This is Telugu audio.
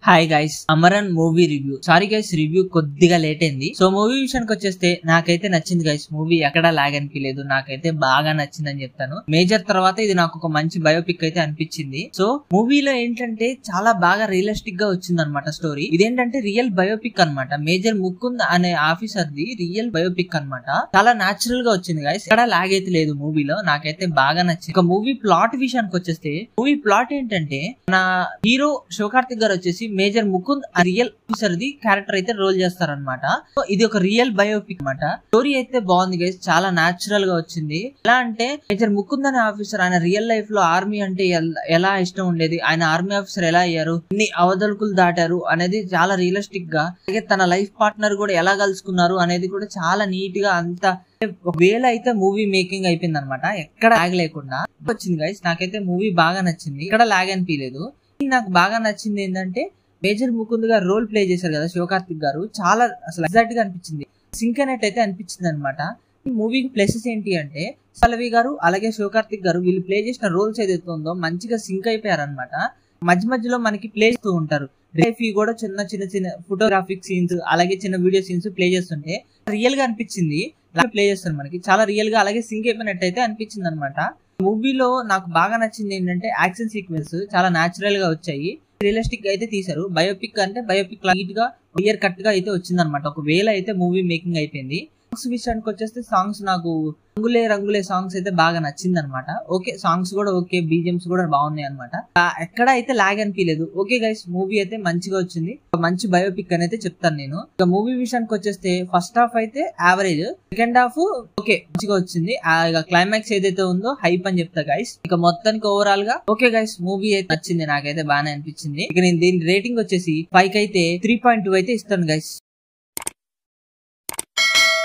hi guys Amaran movie review sorry guys review కొద్దిగా లేట్ అయింది సో మూవీ విషయానికి వచ్చేస్తే నాకైతే నచ్చింది గైస్ మూవీ ఎక్కడా లాగ్ అనిపించలేదు నాకైతే బాగా నచ్చిందని చెప్తాను మేజర్ తర్వాత ఇది నాకు ఒక మంచి బయోపిక్ అయితే అనిపించింది సో మూవీలో ఏంటంటే చాలా బాగా రియలిస్టిక్ గా వచ్చింది అనమాట స్టోరీ ఇదేంటంటే రియల్ బయోపిక్ అన్నమాట మేజర్ ముకుంద్ అనే ఆఫీసర్ ది రియల్ బయోపిక్ అన్నమాట చాలా నాచురల్ గా వచ్చింది గైస్ ఎక్కడ లాగ్ అయితే లేదు మూవీలో నాకైతే బాగా నచ్చింది ఇక మూవీ ప్లాట్ విషయానికి వచ్చేస్తే మూవీ ప్లాట్ ఏంటంటే మన హీరో శివకార్తిక్ గారు వచ్చేసి మేజర్ ముకుంద్ రియల్ ఆఫీసర్ ది క్యారెక్టర్ అయితే రోల్ చేస్తారనమాట సో ఇది ఒక రియల్ బయోపిక్ అన్నమాట స్టోరీ అయితే బాగుంది గైస్ చాలా నాచురల్ గా వచ్చింది ఎలా అంటే మేజర్ ముకుంద్ అనే ఆఫీసర్ ఆయన రియల్ లైఫ్ లో ఆర్మీ అంటే ఎల్- ఎలా ఇష్టం ఉండేది ఆయన ఆర్మీ ఆఫీసర్ ఎలా అయ్యారు ఇన్ని అవదలుకులు దాటారు అనేది చాలా రియలిస్టిక్ గా అలాగే తన లైఫ్ పార్ట్నర్ కూడా ఎలా కలుసుకున్నారు అనేది కూడా చాలా నీట్ గా అంత ఒకవేళ అయితే మూవీ మేకింగ్ అయిపోయింది అనమాట ఎక్కడ లాగ్ లేకుండా వచ్చింది గైస్ నాకైతే మూవీ బాగా నచ్చింది ఇక్కడ లాగ్ అనిపించలేదు నాకు బాగా నచ్చింది ఏంటంటే మేజర్ ముకుంద్ గారు రోల్ ప్లే చేశారు కదా శివకార్తిక్ గారు చాలా అసలు ఎగ్జాక్ట్ గా అనిపించింది సింక్ అనేట్ అయితే అనిపించింది అనమాట ఈ మూవీకి ప్లసెస్ ఏంటి అంటే పల్లవి గారు అలాగే శివకార్తిక్ గారు వీళ్ళు ప్లే చేసిన రోల్స్ ఏదైతే ఉందో మంచిగా సింక్ అయిపోయారు అనమాట మధ్య మధ్యలో మనకి ప్లే చేస్తూ ఉంటారు రేఫీ కూడా చిన్న చిన్న చిన్న ఫోటోగ్రాఫిక్ సీన్స్ అలాగే చిన్న వీడియో సీన్స్ ప్లే చేస్తుంటే రియల్ గా అనిపించింది ప్లే చేస్తారు మనకి చాలా రియల్ గా అలాగే సింక్ అయిపోయినట్టు అయితే అనిపించింది అనమాట మూవీలో నాకు బాగా నచ్చింది ఏంటంటే యాక్షన్ సీక్వెన్స్ చాలా నాచురల్ గా వచ్చాయి రియలిస్టిక్ గా అయితే తీశారు బయోపిక్ అంటే బయోపిక్ నీట్ గా క్లియర్ కట్ గా అయితే వచ్చింది అనమాట ఒకవేళ అయితే మూవీ మేకింగ్ అయిపోయింది సాంగ్స్ విషయానికి వచ్చేస్తే సాంగ్స్ నాకు రంగులే రంగులే సాంగ్స్ అయితే బాగా నచ్చింది అనమాట ఓకే సాంగ్స్ కూడా ఓకే బీజిఎమ్స్ కూడా బాగున్నాయి అనమాట ఎక్కడ అయితే లాగ్ అనిపించలేదు ఓకే గైస్ మూవీ అయితే మంచిగా వచ్చింది ఒక మంచి బయోపిక్ అని అయితే చెప్తాను నేను ఇక మూవీ విషయానికి వచ్చేస్తే ఫస్ట్ హాఫ్ అయితే యావరేజ్ సెకండ్ హాఫ్ ఓకే మంచిగా వచ్చింది ఆ ఇక క్లైమాక్స్ ఏదైతే ఉందో హైప్ అని చెప్తా గైస్ ఇక మొత్తానికి ఓవరాల్ గా ఓకే గైస్ మూవీ అయితే నచ్చింది నాకైతే బాగానే అనిపించింది ఇక నేను దీని రేటింగ్ వచ్చేసి ఫైవ్ అయితే త్రీ పాయింట్ టూ అయితే ఇస్తాను గైస్